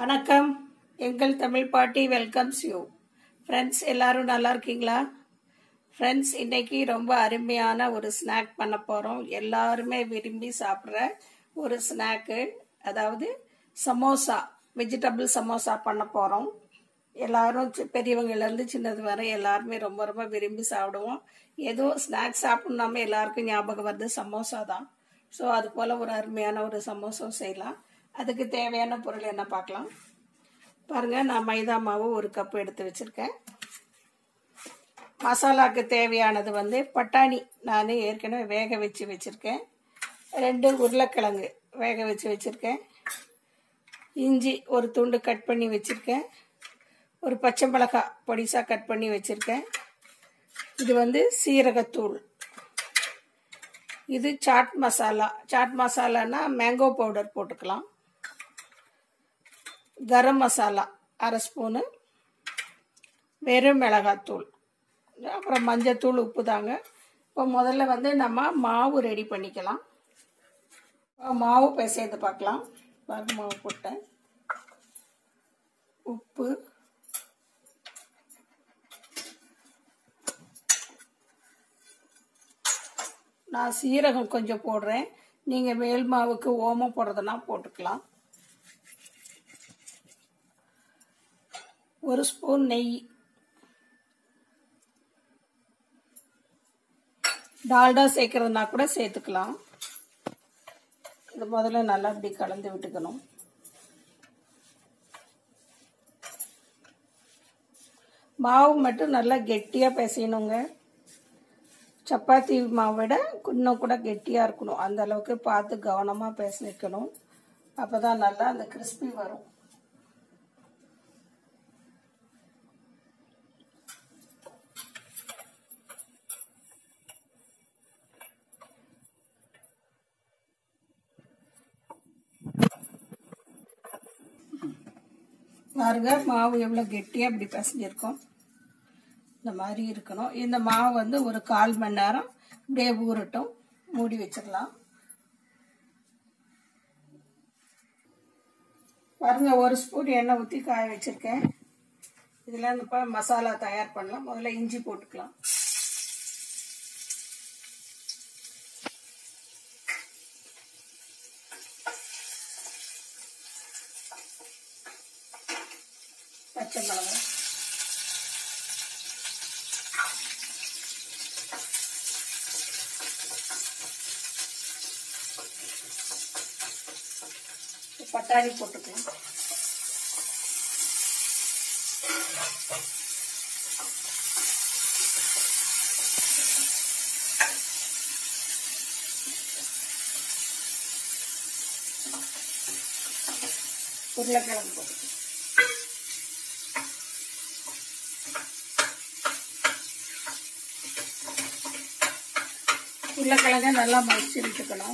வணக்கம் எங்கள் தமிழ் பாட்டி வெல்கம்ஸ் யூ ஃப்ரெண்ட்ஸ் எல்லாரும் நல்லா இருக்கீங்களா ஃப்ரெண்ட்ஸ் இன்னைக்கு ரொம்ப அருமையான ஒரு ஸ்நாக் பண்ண போகிறோம் எல்லாருமே விரும்பி சாப்பிட்ற ஒரு ஸ்நாக்கு அதாவது சமோசா வெஜிடபிள் சமோசா பண்ண போகிறோம் எல்லாரும் சி- பெரியவங்கலேருந்து சின்னது வரை எல்லாருமே ரொம்ப ரொம்ப விரும்பி சாப்பிடுவோம் ஏதோ ஸ்நாக்ஸ் சாப்பிட்ணுனாம எல்லாருக்கும் ஞாபகம் வருது சமோசா தான் ஸோ அது போல் ஒரு அருமையான ஒரு சமோசா செய்யலாம் அதுக்கு தேவையான பொருள் என்ன பார்க்கலாம் பாருங்கள் நான் மைதா மாவு ஒரு கப் எடுத்து வச்சுருக்கேன் மசாலாக்கு தேவையானது வந்து பட்டாணி நான் ஏற்கனவே வேக வச்சு வச்சுருக்கேன் ரெண்டு உருளைக்கிழங்கு வேக வச்சு வச்சுருக்கேன் இஞ்சி ஒரு துண்டு கட் பண்ணி வச்சுருக்கேன் ஒரு பச்சை மிளகாய் பொடிசாக கட் பண்ணி வச்சுருக்கேன் இது வந்து சீரகத்தூள் இது சாட் மசாலா சாட் மசாலானா மேங்கோ பவுடர் போட்டுக்கலாம் கரம் மசாலா அரை ஸ்பூனு வெறும் மிளகாத்தூள் அப்புறம் மஞ்சத்தூள் உப்பு தாங்க இப்போ முதல்ல வந்து நம்ம மாவு ரெடி பண்ணிக்கலாம் இப்போ மாவு பிசைந்து பார்க்கலாம் பாருங்க மாவு போட்டேன் உப்பு நான் சீரகம் கொஞ்சம் போடுறேன் நீங்கள் மேல் மாவுக்கு ஓமம் போடுறதுனா போட்டுக்கலாம் ஒரு ஸ்பூன் நெய் டால்டா சேர்க்கறதுனா கூட சேர்த்துக்கலாம் இது முதல்ல நல்லா இப்படி கலந்து விட்டுக்கணும் மாவு மட்டும் நல்லா கெட்டியாக பிசையணுங்க சப்பாத்தி மாவை விட இன்னும் கூட கெட்டியாக இருக்கணும் அந்த அளவுக்கு பார்த்து கவனமாக பிசைக்கணும் அப்போ தான் நல்லா அந்த கிறிஸ்பி வரும் பாருங்க மாவு எவ்வளோ கெட்டியாக இப்படி பிசைஞ்சிருக்கோம் இந்த மாதிரி இருக்கணும் இந்த மாவு வந்து ஒரு கால் மணி நேரம் இப்படியே ஊறட்டும் மூடி வச்சிடலாம் பாருங்க ஒரு ஸ்பூன் எண்ணெய் ஊற்றி காய வச்சிருக்கேன் இதில் இப்போ மசாலா தயார் பண்ணலாம் முதல்ல இஞ்சி போட்டுக்கலாம் பச்சை மிளகாய் பட்டாணி போட்டுக்கலாம் உருளைக்கிழங்கு போட்டுக்கலாம் உருளைக்கிழங்க நல்லா மடிச்சு விட்டுக்கணும்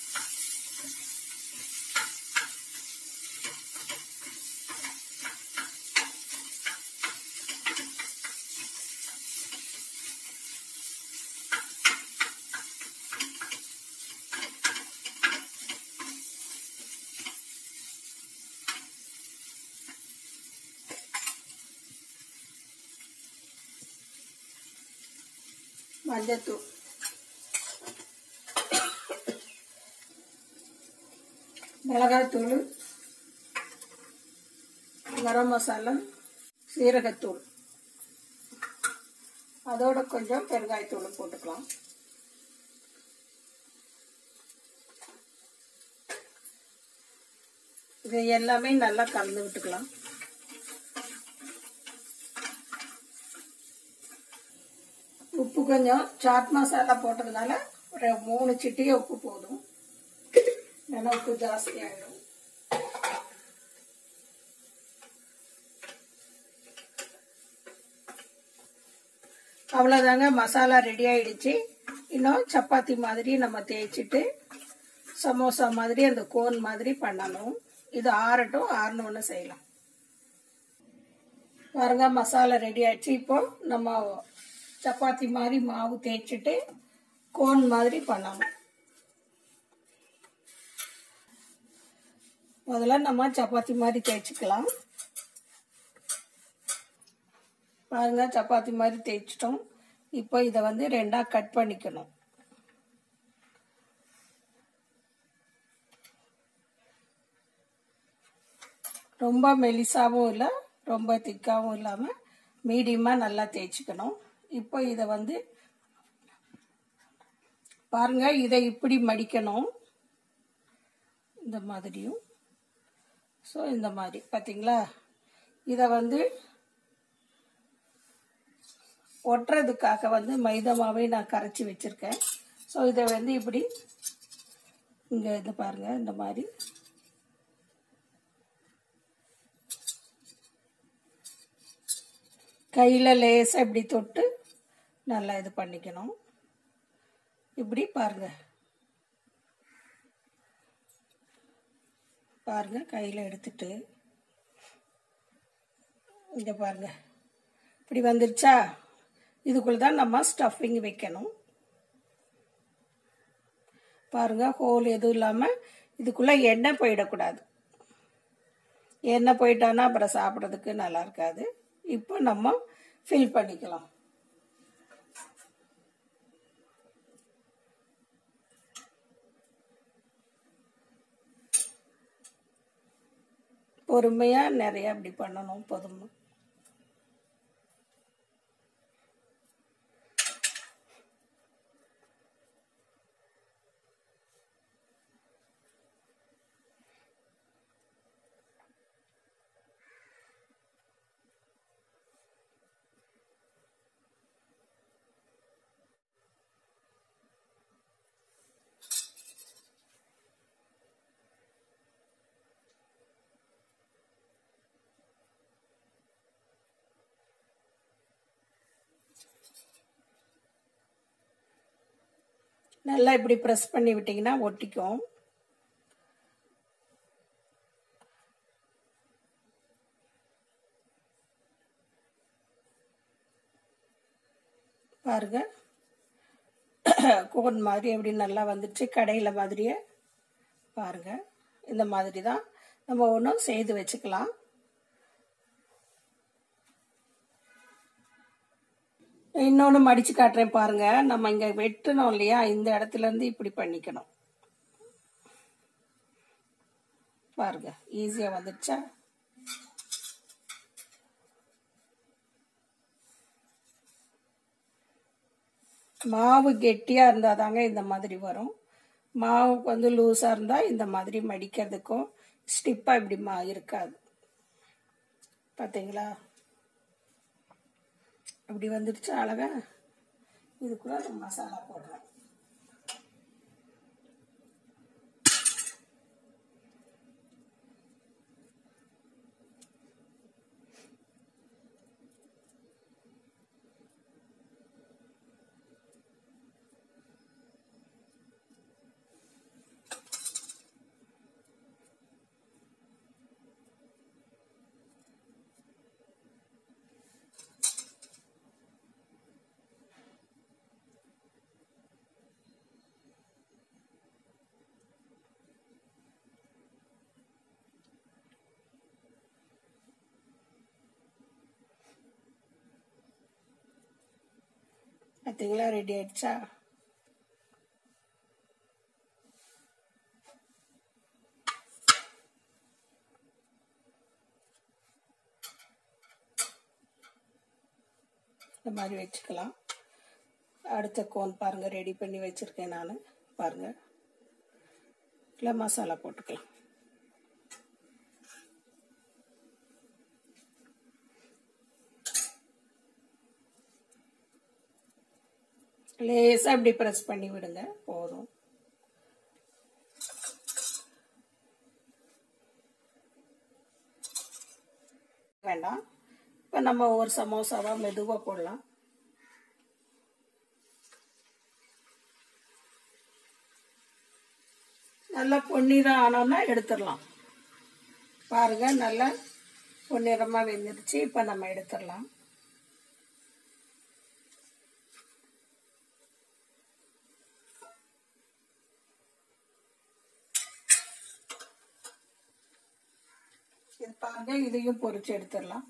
மஞ்சத்தூள் மிளகாத்தூள் கரம் மசாலா சீரகத்தூள் அதோட கொஞ்சம் பெருங்காயத்தூள் போட்டுக்கலாம் இது எல்லாமே நல்லா கலந்து விட்டுக்கலாம் உப்பு கொஞ்சம் சாட் மசாலா போட்டதுனால ஒரு மூணு சிட்டிகை உப்பு போதும் இல்லைன்னா உப்பு ஜாஸ்தி ஆகிடும் அவ்வளோதாங்க மசாலா ரெடி ஆயிடுச்சு இன்னும் சப்பாத்தி மாதிரி நம்ம தேய்ச்சிட்டு சமோசா மாதிரி அந்த கோன் மாதிரி பண்ணணும் இது ஆறட்டும் ஆறணுன்னு செய்யலாம் பாருங்க மசாலா ரெடி ஆயிடுச்சு இப்போ நம்ம சப்பாத்தி மாதிரி மாவு தேய்ச்சிட்டு கோன் மாதிரி பண்ணணும் முதல்ல நம்ம சப்பாத்தி மாதிரி தேய்ச்சிக்கலாம் பாருங்க சப்பாத்தி மாதிரி தேய்ச்சிட்டோம் இப்போ இதை வந்து ரெண்டாக கட் பண்ணிக்கணும் ரொம்ப மெலிசாவும் இல்லை ரொம்ப திக்காகவும் இல்லாமல் மீடியமாக நல்லா தேய்ச்சிக்கணும் இப்போ இதை வந்து பாருங்க இதை இப்படி மடிக்கணும் இந்த மாதிரியும் ஸோ இந்த மாதிரி பார்த்தீங்களா இதை வந்து ஒட்டுறதுக்காக வந்து மைதா மாவை நான் கரைச்சி வச்சுருக்கேன் ஸோ இதை வந்து இப்படி இங்கே இது பாருங்கள் இந்த மாதிரி கையில் லேசாக இப்படி தொட்டு நல்லா இது பண்ணிக்கணும் இப்படி பாருங்க பாருங்க கையில் எடுத்துட்டு இங்கே பாருங்க இப்படி வந்துருச்சா இதுக்குள்ள தான் நம்ம ஸ்டஃபிங் வைக்கணும் பாருங்க ஹோல் எதுவும் இல்லாமல் இதுக்குள்ளே எண்ணெய் போயிடக்கூடாது எண்ணெய் போயிட்டானா அப்புறம் சாப்பிட்றதுக்கு நல்லா இருக்காது இப்போ நம்ம ஃபில் பண்ணிக்கலாம் பொறுமையாக நிறைய அப்படி பண்ணணும் பொதுமை நல்லா இப்படி ப்ரெஸ் பண்ணி விட்டிங்கன்னா ஒட்டிக்கும் பாருங்க கோன் மாதிரி எப்படி நல்லா வந்துடுச்சு கடையில் மாதிரியே பாருங்க இந்த மாதிரி தான் நம்ம ஒன்றும் செய்து வச்சுக்கலாம் இன்னொன்று மடித்து காட்டுறேன் பாருங்க நம்ம இங்கே வெட்டணும் இல்லையா இந்த இடத்துல இருந்து இப்படி பண்ணிக்கணும் பாருங்க ஈஸியாக வந்துடுச்சா மாவு கெட்டியாக இருந்தால் தாங்க இந்த மாதிரி வரும் மாவு வந்து லூஸாக இருந்தால் இந்த மாதிரி மடிக்கிறதுக்கும் ஸ்டிப்பாக இப்படி மா இருக்காது பார்த்தீங்களா அப்படி வந்துடுச்சு அழகா இதுக்குள்ள நம்ம மசாலா போடுறோம் பார்த்தீங்களா ரெடி ஆயிடுச்சா இந்த மாதிரி வச்சுக்கலாம் அடுத்த கோன் பாருங்கள் ரெடி பண்ணி வச்சுருக்கேன் நான் பாருங்கள் இல்லை மசாலா போட்டுக்கலாம் லேசாக இப்படி ப்ரெஸ் பண்ணி விடுங்க போதும் வேண்டாம் இப்போ நம்ம ஒரு சமோசாவாக மெதுவாக போடலாம் நல்லா பொன்னிறம் ஆனோன்னா எடுத்துடலாம் பாருங்க நல்லா பொன்னிறமாக வெந்துருச்சு இப்போ நம்ம எடுத்துடலாம் பாருங்க இதையும் பொரிச்சு எடுத்துடலாம்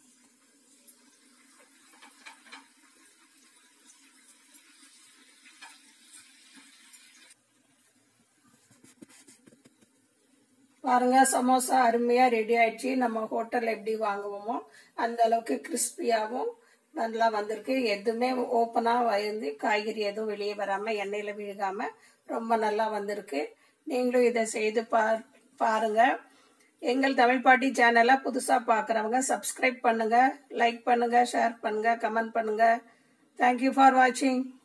பாருங்க சமோசா அருமையா ரெடி ஆயிடுச்சு நம்ம ஹோட்டல்ல எப்படி வாங்குவோமோ அந்த அளவுக்கு கிறிஸ்பியாவும் நல்லா வந்திருக்கு எதுவுமே ஓப்பனா வந்து காய்கறி எதுவும் வெளியே வராம எண்ணெயில விழுகாம ரொம்ப நல்லா வந்திருக்கு நீங்களும் இதை செய்து பா பாருங்க எங்கள் தமிழ் பாட்டி சேனலை புதுசா பாக்குறவங்க சப்ஸ்கிரைப் பண்ணுங்க லைக் பண்ணுங்க ஷேர் பண்ணுங்க கமெண்ட் பண்ணுங்க தேங்க்யூ ஃபார் வாட்சிங்